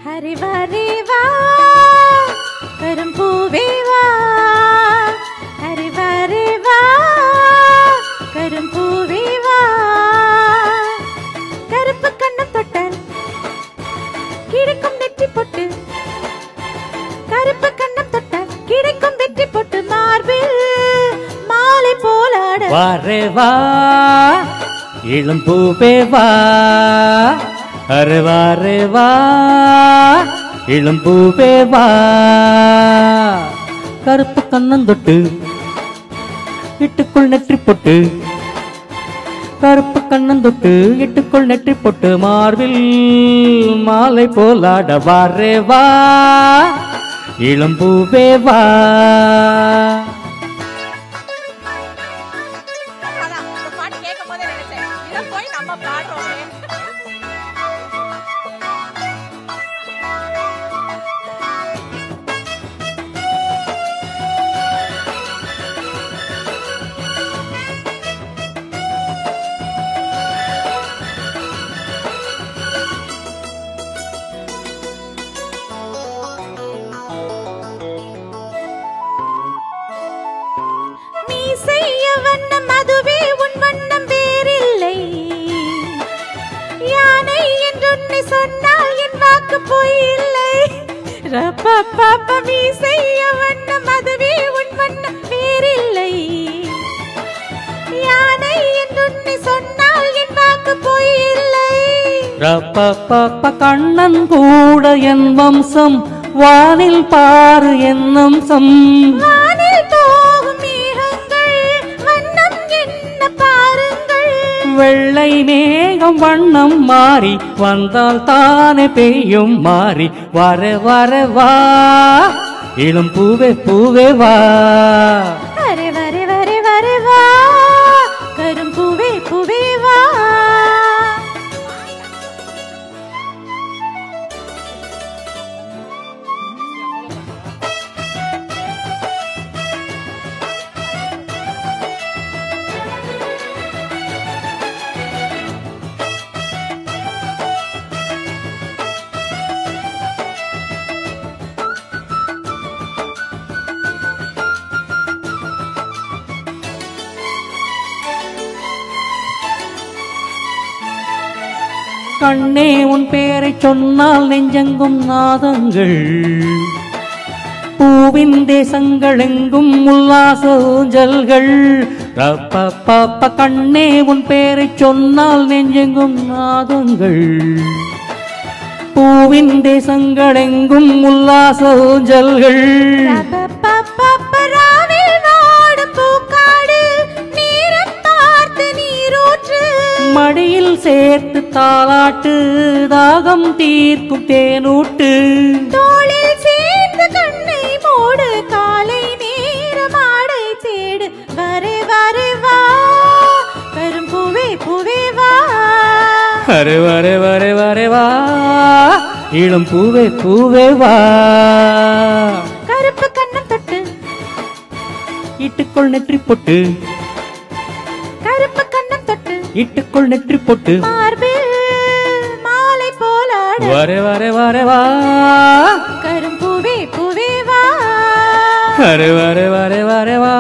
ஹரிவரிவா கரும்பூவே வா ஹரிவரிவா கரும்பூவே வா கருப்பு கண்ணம் தொட்டல் கிடைக்கும் வெற்றி பொட்டு கருப்பு கண்ணம் தொட்டல் கிடைக்கும் வெற்றி பொட்டு மார்பில் மாலை போலாட வாரே வா இளம் பூவே வா அரே வாரே வா இளம் பூவே வா கருப்பு கண்ணந்தொட்டு இட்டுக்குள் நெற்றி பொட்டு கருப்பு கண்ணந்தொட்டு இட்டுக்குள் நெற்றி பொட்டு மார்பில் மாலை போலாட வாரே வா இளம் பூவே வா அதான் இந்த பாட்டு கேட்கும் போதே நினைச்சேன் இதை போய் நம்ம பாடுறோமே நீ செய்ய வண்ணம் அதுவே உன் வண்ணம் வேறில்லை யானை என்று உன்னை சொன்னால் என் வாக்கு பொய் இல்லை ரப்பப்பப்ப நீ செய்ய வண்ணம் அதுவே உன் வண்ணம் வேறில்லை யானை என்று உன்னை சொன்னால் என் வாக்கு பொய் இல்லை ரப்பப்பப்ப கண்ணன் கூட என் வம்சம் வானில் பாரு என் அம்சம் வானில் போகும் மேகங்கள் வண்ணம் என்ன பாருங்கள் வெள்ளை மேகம் வண்ணம் மாறி வந்தால் தானே பெய்யும் மாறி வர வர வா இளம் பூவே பூவே வா அரே வரே வரே வரே வா கரும்பூவே பூவே வா கண்ணே உன் பேரை சொன்னால் நெஞ்செங்கும் நாதங்கள் பூவின் தேசங்கள் எங்கும் உல்லாச ஊஞ்சல்கள் ரப்பப்பப்ப கண்ணே உன் பேரை சொன்னால் நெஞ்செங்கும் நாதங்கள் பூவின் தேசங்கள் எங்கும் உல்லாச ஊஞ்சல்கள் ரபபபபராவில் வாடும் பூக்காடு நேரம் பார்த்து நீரூற்று மடியில் சேர்த்து தாளாட்டு தாகம் தீர்க்கும் தேனூட்டு தோளில் சேர்ந்து கண்ணை மூடு காலை நேரம் ஆடை தேடு வரே வரே வா கரும்பூவே பூவே வா அரே வரே வரே வரே வா இளம் பூவே பூவே வா கருப்பு கண்ணம் தொட்டு இட்டுக்கொள் நெற்றி பொட்டு கருப்பு கண்ணம் தொட்டு இட்டுக்கொள் நெற்றி பொட்டு மார்பில் மாலை போலாட வரே வரே வரே வா கரும்பூவே பூவே வா அரே வரே வரே வரே வா